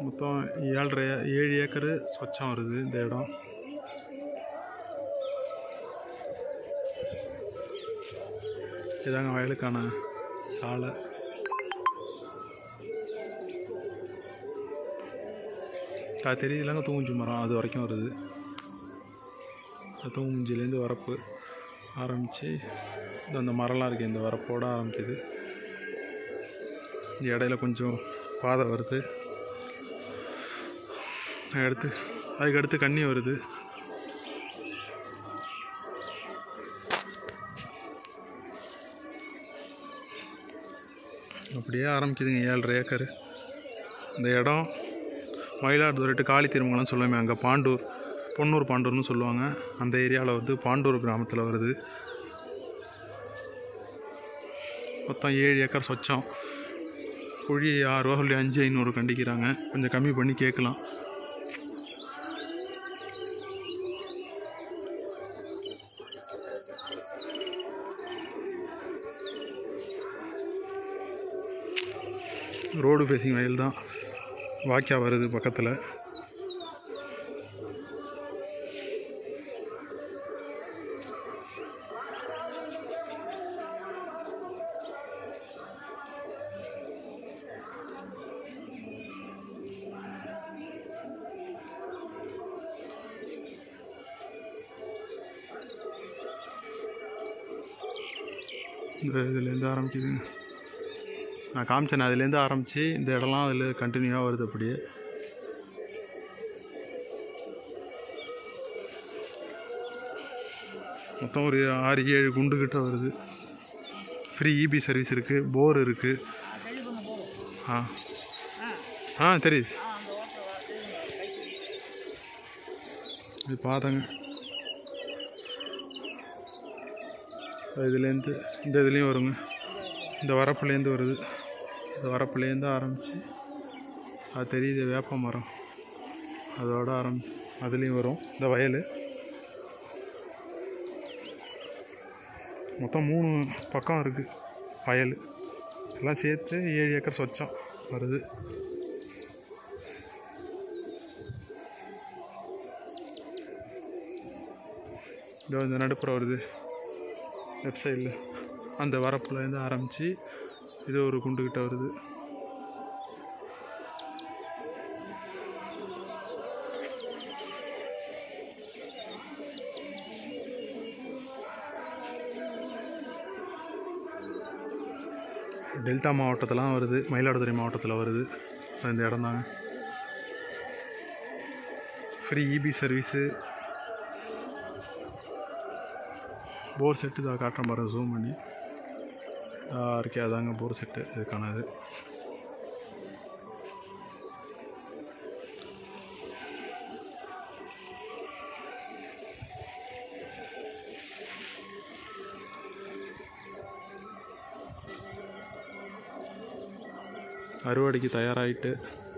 மொத்தம் ஏழரை ஏழு ஏக்கரு சொச்சம் வருது இந்த இடம் இதாங்க வயலுக்கான சாலை அது தெரியலங்க தூங்குஞ்சி மரம் அது வரைக்கும் வருது அது தூங்குஞ்சிலேருந்து வரப்பு ஆரம்பித்து அந்த மரம்லாம் இருக்குது இந்த வரப்போட ஆரம்பிக்குது இந்த இடையில கொஞ்சம் பாதை வருது அடுத்து அதுக்கு அடுத்து கன்னி வருது அப்படியே ஆரம்பிக்குதுங்க ஏழரை ஏக்கர் இந்த இடம் மயிலாடுதுறை டு காளி திருமங்கலம் சொல்லுவோமே அங்கே பாண்டூர் பொன்னூர் பாண்டூர்னு சொல்லுவாங்க அந்த ஏரியாவில் வந்து பாண்டூர் கிராமத்தில் வருது மொத்தம் ஏழு ஏக்கர் சொச்சம் குழி ஆறு ரூபா சொல்லி அஞ்சு ஐநூறு கண்டிக்கிறாங்க கொஞ்சம் கம்மி பண்ணி கேட்கலாம் ரோடு ஃபேஸிங் வயல் தான் வாக்கியா வருது பக்கத்தில் இந்த இதுலேருந்து ஆரம்பிக்குதுங்க நான் காமிச்சேன் அதுலேருந்து ஆரம்பித்து இந்த இடம்லாம் அதில் கண்டினியூவாக வருது அப்படியே மொத்தம் ஒரு ஆறு ஏழு குண்டு கிட்ட வருது ஃப்ரீ இபி சர்வீஸ் இருக்குது போர் இருக்குது ஆ ஆ தெரியுது இது பார்த்தங்க இதுலேருந்து இந்த இதுலேயும் வருங்க இந்த வரப்புலேருந்து வருது இந்த வரப்புலேருந்து ஆரம்பித்து அது தெரியுது வேப்ப மரம் அதோட ஆரம்பி அதுலேயும் வரும் இந்த வயல் மொத்தம் மூணு பக்கம் இருக்குது வயல் எல்லாம் சேர்த்து ஏழு ஏக்கர் சொச்சம் வருது இதோ இந்த நடுப்புற வருது லெஃப்ட் சைடில் அந்த வரப்புலேருந்து ஆரம்பித்து இது ஒரு குண்டுக்கிட்ட வருது டெல்டா மாவட்டத்திலாம் வருது மயிலாடுதுறை மாவட்டத்தில் வருது இந்த இடம் தாங்க free EB service bore set தான் காட்டுற மாதிரி ஜூம் பண்ணி ஆஹ் இருக்கே அதாங்க போர் செட்டு இதுக்கானது அறுவடைக்கு தயாராகிட்டு